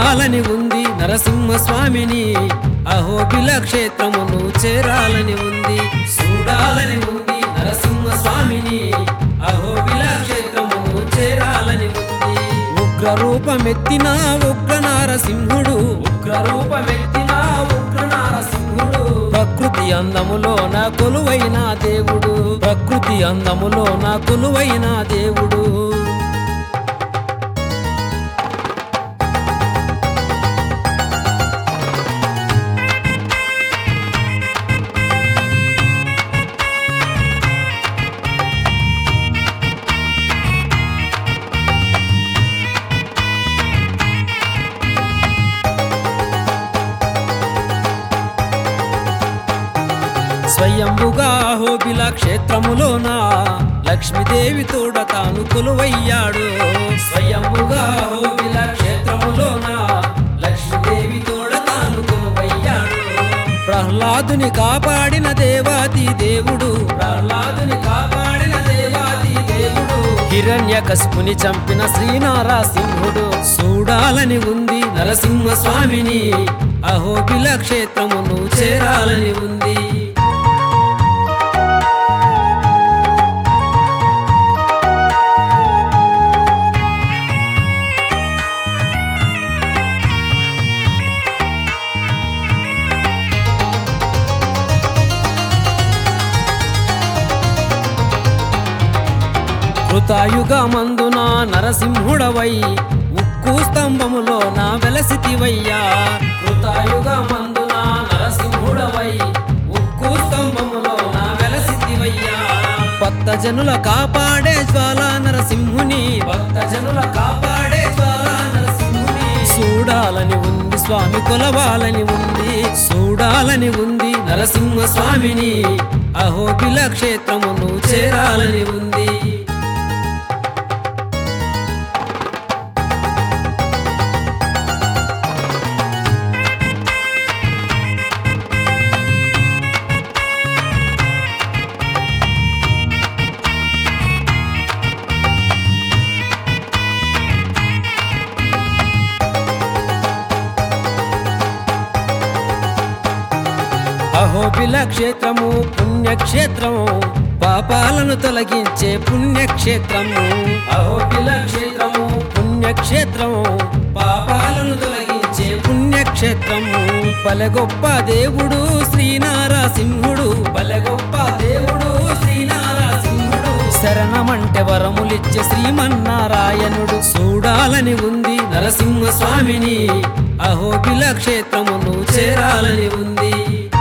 చూడాలని ఉంది నరసింహ స్వామిని అహోబిల క్షేత్రమును చేరాలని ఉంది చూడాలని ఉంది నరసింహ స్వామిని అహోబిల క్షేత్రమును చేరాలని ఉంది ఉగ్ర రూపమెత్తిన ఉగ్ర నారసింహుడు ఉగ్ర రూపమెత్తిన ఉగ్ర నారసింహుడు ప్రకృతి అందములో నా కొలువైన దేవుడు ప్రకృతి అందములో నా కొలువైన దేవుడు స్వయంభుగా హోబిల క్షేత్రములోన లక్ష్మీదేవి తోడ తాను కొలువయ్యాడు స్వయంభుగా హోబిల క్షేత్రములోన లక్ష్మీదేవి తోడ తాను కొలువయ్యాడు ప్రహ్లాదుని కాపాడిన దేవాది దేవుడు ప్రహ్లాదుని కాపాడిన దేవాది దేవుడు హిరణ్య కశిపుని చంపిన శ్రీనారాసింహుడు చూడాలని ఉంది నరసింహ స్వామిని అహోబిల క్షేత్రమును చేరాలని ఉంది కృతాయుగమందున నరసింహుడవై ఉక్కు స్తంభములో నా వెలసితివయ్యా కృతాయుగమందున నరసింహుడవై ఉక్కు స్తంభములో నా వెలసితివయ్యా భక్త జనుల కాపాడే జ్వాల నరసింహుని భక్త జనుల కాపాడే జ్వాల నరసింహుని చూడాలని ఉంది స్వామి కొలవాలని ఉంది చూడాలని ఉంది నరసింహ స్వామిని అహోబిల క్షేత్రమును చేరాలని ఉంది అహోబిల క్షేత్రము పుణ్యక్షేత్రము పాపాలను తొలగించే పుణ్యక్షేత్రము అహోబిల క్షేత్రము పుణ్యక్షేత్రము పాపాలను తొలగించే పుణ్యక్షేత్రము పల గొప్ప దేవుడు శ్రీనారాసింహుడు పల గొప్ప దేవుడు శ్రీనారాసింహుడు శరణమంటే వరములిచ్చే శ్రీమన్నారాయణుడు చూడాలని ఉంది నరసింహ స్వామిని అహోబిల క్షేత్రమును చేరాలని ఉంది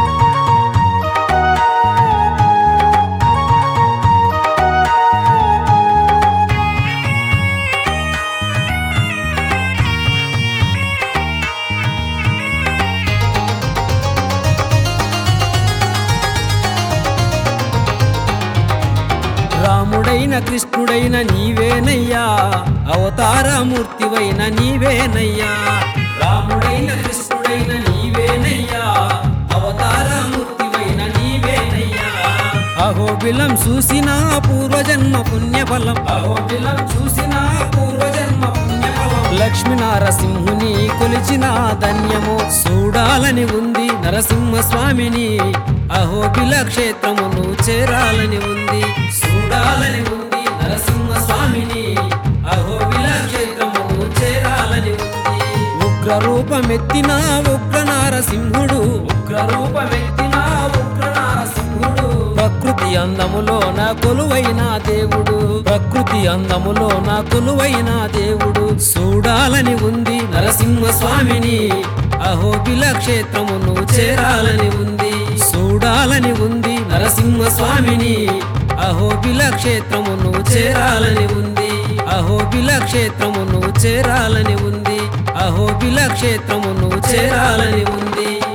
రాముడైన కృష్ణుడైన నీవేనయ్యా అవతారమూర్తివైన నీవేనయ్యా రాముడైన కృష్ణుడైన నీవేనయ్యా అవతారమూర్తివైన నీవేనయ్యా అహోబిలం చూసిన పూర్వజన్మ పుణ్యఫలం అహోబిలం చూసిన పూర్వజన్మ పుణ్యఫలం లక్ష్మీ నారసింహుని కొలిచిన ధన్యము చూడాలని ఉంది నరసింహ స్వామిని అహోబిల క్షేత్రమును చేరాలని ఉంది చూడాలని ఉంది నరసింహ స్వామిని అహోబిల క్షేత్రమును చేరాలని ఉంది ఉగ్ర రూపమెత్తిన ఉగ్ర నారసింహుడు ఉగ్ర రూపమెత్తిన ఉగ్ర నారసింహుడు ప్రకృతి అందములో నా కొలువైన దేవుడు ప్రకృతి అందములో నా కొలువైన దేవుడు చూడాలని ఉంది నరసింహ స్వామిని అహోబిల క్షేత్రమును చేరాలని ఉంది చూడాలని ఉంది నరసింహ స్వామిని అహోబిల క్షేత్రమును చేరాలని ఉంది అహోబిల క్షేత్రమును చేరాలని ఉంది అహోబిల క్షేత్రమును చేరాలని ఉంది